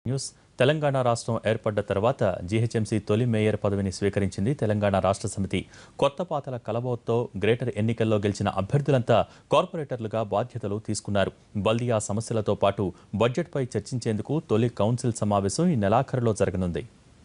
news Telangana రాష్ట్రం ఏర్పడ్డ తర్వాత జీహెచ్ఎంసీ తొలి మేయర్ పదవిని స్వీకరించింది తెలంగాణ రాష్ట్ర సమితి కొత్త పాతల కలబోత్తో గ్రేటర్ ఎన్నికల్లో గెలిచిన అభ్యర్థులంతా కార్పొరేటర్లుగా బాధ్యతలు తీసుకున్నారు బల్దియా సమస్యలతో పాటు బడ్జెట్పై చర్చించేందుకు తొలి కౌన్సిల్ సమావేశం ఈ నెలాఖరులో జరగనుంది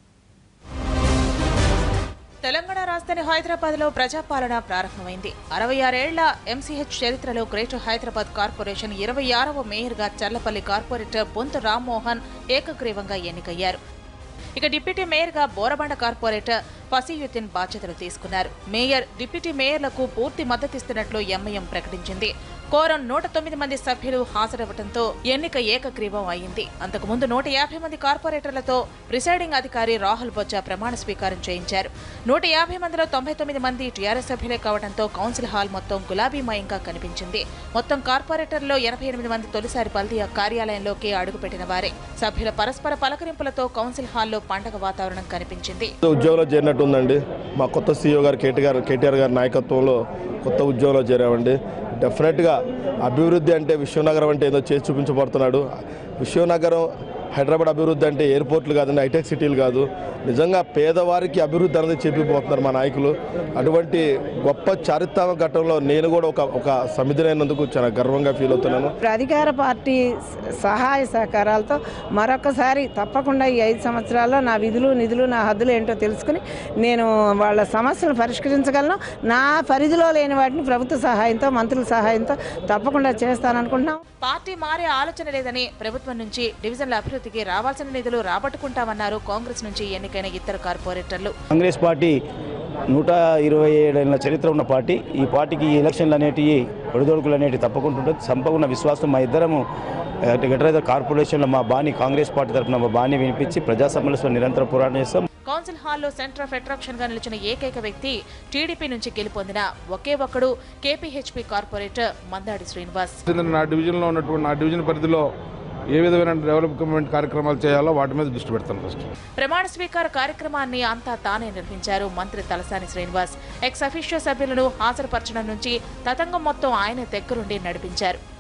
తెలంగాణ రాజధాని హైదరాబాద్ లో ప్రజాపాలన ప్రారంభమైంది అరవై ఆరేళ్ల ఎంసీహెచ్ చరిత్రలో గ్రేటర్ హైదరాబాద్ కార్పొరేషన్ ఇరవై ఆరవ మేయర్గా చల్లపల్లి కార్పొరేటర్ బొంతు రామ్మోహన్ ఏకగ్రీవంగా ఎన్నికయ్యారు ఇక డిప్యూటీ మేయర్గా బోరబండ కార్పొరేటర్ ఫసీయుద్దీన్ బాధ్యతలు తీసుకున్నారు మేయర్ డిప్యూటీ మేయర్లకు పూర్తి మద్దతిస్తున్నట్లు ఎంఐఎం ప్రకటించింది కోరం నూట తొమ్మిది మంది సభ్యులు హాజరవ్వడంతో ఎన్నిక ఏకగ్రీవం అయింది అంతకుముందు నూట యాభై మంది కార్పొరేటర్లతో ప్రిసైడింగ్ అధికారి రాహుల్ బొజ్జా ప్రమాణ స్వీకారం చేయించారు నూట యాభై మందిలో తొంభై తొమ్మిది మంది టీఆర్ఎస్ సభ్యులే కావడంతో కౌన్సిల్ హాల్ మొత్తం గులాబీమయంగా కనిపించింది మొత్తం కార్పొరేటర్లో ఎనభై ఎనిమిది మంది తొలిసారి బల్దియా కార్యాలయంలోకి అడుగుపెట్టిన వారే సభ్యుల పరస్పర పలకరింపులతో కౌన్సిల్ హాల్లో పండగ వాతావరణం కనిపించింది ఉద్యోగంలో చేరినట్టు ఉందండి మా కొత్త సీఈఓ గారు కేటీ గారు కేటీఆర్ గారి నాయకత్వంలో కొత్త ఉద్యోగంలో చేరామండి డెఫినెట్గా అభివృద్ధి అంటే విశ్వనగరం అంటే ఏదో చేసి చూపించబడుతున్నాడు విశ్వనగరం హైదరాబాద్ అభివృద్ధి అంటే ఎయిర్పోర్ట్లు కాదండి హైటెక్ సిటీలు కాదు నిజంగా పేదవారికి అభివృద్ధి అనేది చెప్పిపోతున్నారు మా నాయకులు అటువంటి గొప్ప చారిత్రాత్మక ఘట్టంలో నేను కూడా ఒక ఒక సమిధినైనందుకు చాలా గర్వంగా ఫీల్ అవుతున్నాను ఇప్పుడు అధికార పార్టీ సహాయ సహకారాలతో మరొకసారి తప్పకుండా ఈ ఐదు సంవత్సరాల్లో నా విధులు నిధులు నా హద్దులు ఏంటో తెలుసుకుని నేను వాళ్ళ సమస్యలు పరిష్కరించగలను నా పరిధిలో లేని వాటిని ప్రభుత్వ సహాయంతో మంత్రుల సహాయంతో తప్పకుండా చేస్తాననుకుంటున్నాం పార్టీ మారే ఆలోచన లేదని ప్రభుత్వం నుంచి డివిజన్ల అభివృద్ధికి రావాల్సిన నిధులు రాబట్టుకుంటామన్నారు కాంగ్రెస్ నుంచి ఎన్నికైన ఇద్దరు కార్పొరేటర్లు కాంగ్రెస్ పార్టీ నూట ఇరవై ఏడేళ్ల చరిత్ర ఉన్న పార్టీ ఈ పార్టీకి ఈ ఎలక్షన్లు అనేటివి ఒడిదొడుకులు అనేటివి తప్పకుండా ఉంటుంది సంపూర్ణ విశ్వాసం మా ఇద్దరము గటరైతే కార్పొరేషన్లో మా బాణి కాంగ్రెస్ పార్టీ తరఫున మా బాణి వినిపించి ప్రజా సమస్యలతో నిరంతరం పోరాటం చేస్తాం కౌన్సిల్ హాల్లో సెంటర్ ఆఫ్ అట్రాక్షన్ గా నిలిచిన ఏకైక వ్యక్తి టీడీపీ నుంచి గెలుపొందిన ఒకే ఒక్కడు కేపీహెచ్పీ కార్పొరేటర్ మందాడి శ్రీనివాస్ చెందిన నా డివిజన్లో ఉన్నటువంటి నా డివిజన్ పరిధిలో ఏ విధమైన డెవలప్మెంట్ కార్యక్రమాలు చేయాలో వాటి మీద దృష్టి పెడతాను ఫస్ట్ ప్రమాణ స్వీకార కార్యక్రమాన్ని అంతా తానే నిర్వహించారు మంత్రి తలసాని శ్రీనివాస్ ఎక్స్ అఫీషియో సభ్యులను హాజరుపరచడం నుంచి తతంగం మొత్తం ఆయన దగ్గరుండి నడిపించారు